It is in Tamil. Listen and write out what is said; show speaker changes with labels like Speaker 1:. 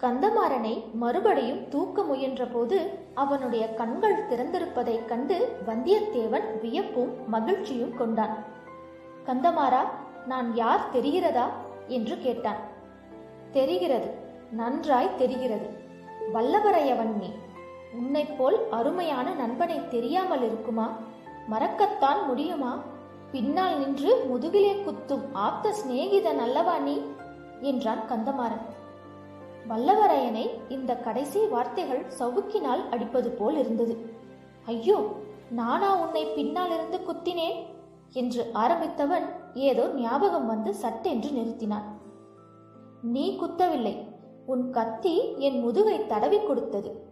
Speaker 1: கந்தமாறனை மறுபடியும் தூக்க முயன்றபோது அவனுடைய கண்கள் திறந்திருப்பதைக் கண்டு வந்தியத்தேவன் வியப்பும் மகிழ்ச்சியும் கொண்டான் கந்தமாறா நான் யார் தெரிகிறதா என்று கேட்டான் தெரிகிறது நன்றாய் தெரிகிறது வல்லவரையவன் நீ உன்னைப் போல் அருமையான நண்பனை தெரியாமல் இருக்குமா மறக்கத்தான் முடியுமா பின்னால் நின்று முதுகிலே குத்தும் ஆப்த சிநேகிதன் அல்லவா நீ என்றான் கந்தமாறன் வல்லவரையனை இந்த கடைசி வார்த்தைகள் சவுக்கினால் அடிப்பது போல் இருந்தது ஐயோ நானா உன்னை பின்னால் இருந்து குத்தினேன் என்று ஆரம்பித்தவன் ஏதோ ஞாபகம் வந்து சட்டென்று நிறுத்தினான் நீ குத்தவில்லை உன் கத்தி என் முதுகை தடவி கொடுத்தது